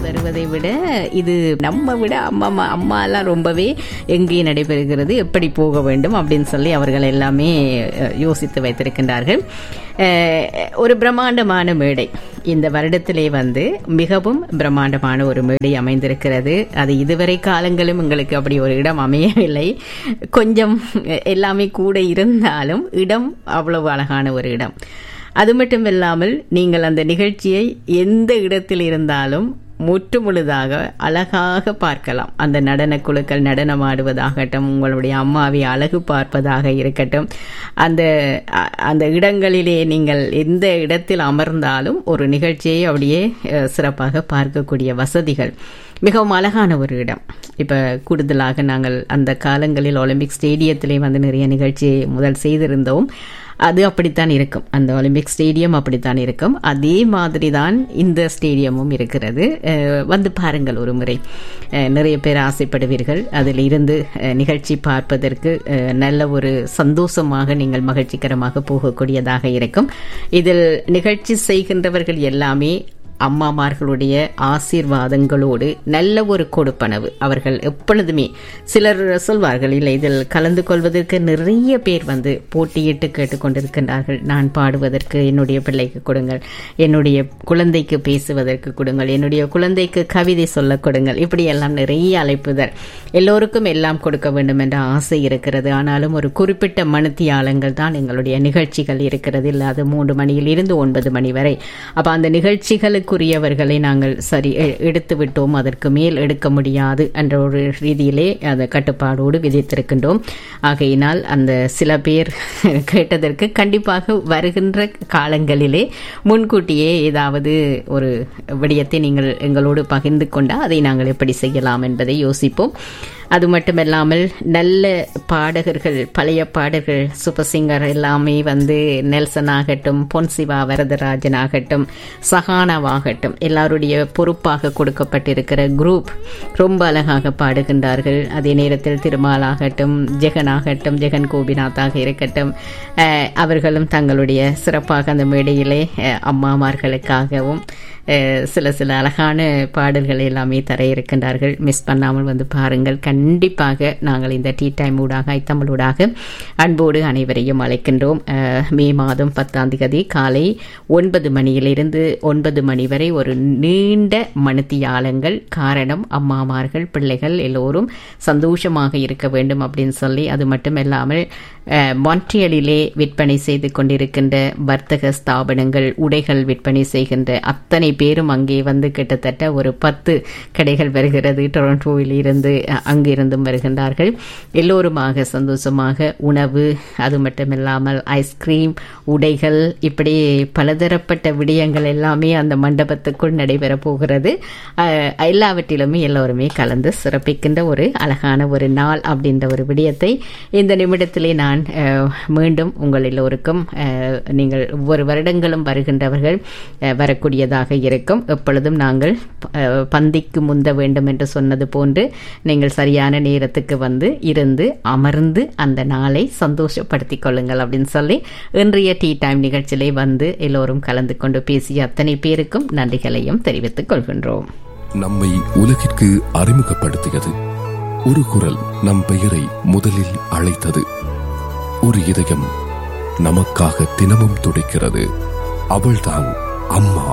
வருவதை விட இது நம்ம விட அம்மா அம்மா அம்மா எல்லாம் ரொம்பவே எங்கே நடைபெறுகிறது எப்படி போக வேண்டும் அப்படின்னு சொல்லி அவர்கள் எல்லாமே அஹ், யோசித்து வைத்திருக்கின்றார்கள் அஹ், ஒரு பிரம்மாண்டமான மேடை இந்த வருடத்திலே வந்து மிகவும் பிரம்மாண்டமான ஒரு மேடை அமைந்திருக்கிறது அது இதுவரை காலங்களும் எங்களுக்கு அப்படி ஒரு இடம் அமையவில்லை கொஞ்சம் எல்லாமே கூட இருந்தாலும் இடம் அவ்வளவு அழகான ஒரு இடம் அது மட்டும் இல்லாமல் நீங்கள் அந்த நிகழ்ச்சியை எந்த இடத்தில் இருந்தாலும் முற்று முழுதாக அழகாக பார்க்கலாம் அந்த நடன குழுக்கள் நடனமாடுவதாகட்டும் உங்களுடைய அம்மாவை அழகு பார்ப்பதாக இருக்கட்டும் அந்த அ- அந்த இடங்களிலே நீங்கள் எந்த இடத்தில் அமர்ந்தாலும் ஒரு நிகழ்ச்சியை அப்படியே அஹ், சிறப்பாக பார்க்கக்கூடிய வசதிகள் மிகவும் அழகான ஒரு இடம் இப்போ கூடுதலாக நாங்கள் அந்த காலங்களில் ஒலிம்பிக் ஸ்டேடியத்திலே வந்து நிறைய நிகழ்ச்சியை முதல் செய்திருந்தோம் அது அப்படித்தான் இருக்கும் அந்த ஒலிம்பிக் ஸ்டேடியம் அப்படித்தான் இருக்கும் அதே மாதிரி தான் இந்த ஸ்டேடியமும் இருக்கிறது அஹ், வந்து பாருங்கள் ஒரு முறை அஹ், நிறைய பேர் ஆசைப்படுவீர்கள் அதில் இருந்து அஹ், நிகழ்ச்சி பார்ப்பதற்கு அஹ், நல்ல ஒரு சந்தோஷமாக நீங்கள் மகிழ்ச்சிகரமாக போகக்கூடியதாக இருக்கும் இதில் நிகழ்ச்சி செய்கின்றவர்கள் எல்லாமே அம்மாமார்களுடைய ஆசீர்வாதங்களோடு நல்ல ஒரு கொடுப்பனவு அவர்கள் எப்பொழுதுமே சிலர் சொல்வார்கள் இல்லை இதில் கலந்து கொள்வதற்கு நிறைய பேர் வந்து போட்டியிட்டு கேட்டுக்கொண்டிருக்கின்றார்கள் நான் பாடுவதற்கு என்னுடைய பிள்ளைக்கு கொடுங்கள் என்னுடைய குழந்தைக்கு பேசுவதற்கு கொடுங்கள் என்னுடைய குழந்தைக்கு கவிதை சொல்ல கொடுங்கள் இப்படி எல்லாம் நிறைய அழைப்புதல் எல்லோருக்கும் எல்லாம் கொடுக்க வேண்டும் என்ற ஆசை இருக்கிறது ஆனாலும் ஒரு குறிப்பிட்ட மணித்தியாலங்கள் தான் எங்களுடைய நிகழ்ச்சிகள் இருக்கிறது இல்லை அது மூன்று மணியில் இருந்து ஒன்பது மணி வரை அப்ப அந்த நிகழ்ச்சிகளுக்குரியவர்களை நாங்கள் சரி எ- எடுத்து விட்டோம் அதற்கு மேல் எடுக்க முடியாது என்ற ஒரு ரீதியிலே அந்த கட்டுப்பாடோடு விதித்திருக்கின்றோம் ஆகையினால் அந்த சில பேர் கேட்டதற்கு கண்டிப்பாக வருகின்ற காலங்களிலே முன்கூட்டியே ஏதாவது ஒரு விடயத்தை நீங்கள் எங்களோடு பகிர்ந்து கொண்டால் அதை நாங்கள் எப்படி செய்யலாம் என்பதை யோசிப்போம் அது மட்டுமல்லாமல் நல்ல பாடகர்கள் பழைய பாடகர்கள் சூப்பர் சிங்கர் எல்லாமே வந்து நெல்சன் ஆகட்டும் பொன்சிவா வரதராஜன் ஆகட்டும் சஹானாவாகட்டும் எல்லாருடைய பொறுப்பாக கொடுக்கப்பட்டிருக்கிற குரூப் ரொம்ப அழகாக பாடுகின்றார்கள் அதே நேரத்தில் திருமால் ஆகட்டும் ஜெகன் ஆகட்டும் ஜெகன் கோபிநாத்தாக இருக்கட்டும் அஹ், அவர்களும் தங்களுடைய சிறப்பாக அந்த மேடையிலே அஹ், அம்மாமார்களுக்காகவும் அஹ், சில சில அழகான பாடல்கள் எல்லாமே தர இருக்கின்றார்கள் மிஸ் பண்ணாமல் வந்து பாருங்கள் கண்டிப்பாக நாங்கள் இந்த டீ டைம் ஊடாக ஐத்தமிழ் ஊடாக அன்போடு அனைவரையும் அழைக்கின்றோம் அஹ், மே மாதம் பத்தாம் தேதி காலை ஒன்பது மணியிலிருந்து ஒன்பது மணி வரை ஒரு நீண்ட மணித்தியாலங்கள் காரணம் அம்மாமார்கள் பிள்ளைகள் எல்லோரும் சந்தோஷமாக இருக்க வேண்டும் அப்படின்னு சொல்லி அது மட்டுமல்லாமல் அஹ், மான்ட்ரியலிலே விற்பனை செய்து கொண்டிருக்கின்ற வர்த்தக ஸ்தாபனங்கள் உடைகள் விற்பனை செய்கின்ற அத்தனை பேரும் அங்கே வந்து கிட்டத்தட்ட ஒரு பத்து கடைகள் வருகிறது டொரண்டோவில் இருந்து அஹ், அங்கிருந்தும் வருகின்றார்கள் எல்லோருமாக சந்தோஷமாக உணவு அது மட்டுமில்லாமல் ஐஸ்கிரீம் உடைகள் இப்படி பலதரப்பட்ட விடயங்கள் எல்லாமே அந்த மண்டபத்துக்குள் நடைபெற போகிறது அஹ், எல்லாவற்றிலுமே எல்லோருமே கலந்து சிறப்பிக்கின்ற ஒரு அழகான ஒரு நாள் அப்படின்ற ஒரு விடயத்தை இந்த நிமிடத்திலே நான் அஹ், மீண்டும் உங்கள் எல்லோருக்கும் அஹ், நீங்கள் ஒவ்வொரு வருடங்களும் வருகின்றவர்கள் அஹ், வரக்கூடியதாக இருக்கும் எப்பொழுதும் நாங்கள் அஹ், பந்திக்கு முந்த வேண்டும் என்று சொன்னது போன்று நீங்கள் சரியான நேரத்துக்கு வந்து இருந்து அமர்ந்து அந்த நாளை சந்தோஷப்படுத்திக் கொள்ளுங்கள் அப்படின்னு சொல்லி இன்றைய டீ டைம் நிகழ்ச்சியிலே வந்து எல்லோரும் கலந்து கொண்டு பேசிய அத்தனை பேருக்கும் நன்றிகளையும் தெரிவித்துக் கொள்கின்றோம் நம்மை உலகிற்கு அறிமுகப்படுத்தியது ஒரு குரல் நம் பெயரை முதலில் அழைத்தது ஒரு இதயம் நமக்காக தினமும் துடிக்கிறது அவள்தான் அம்மா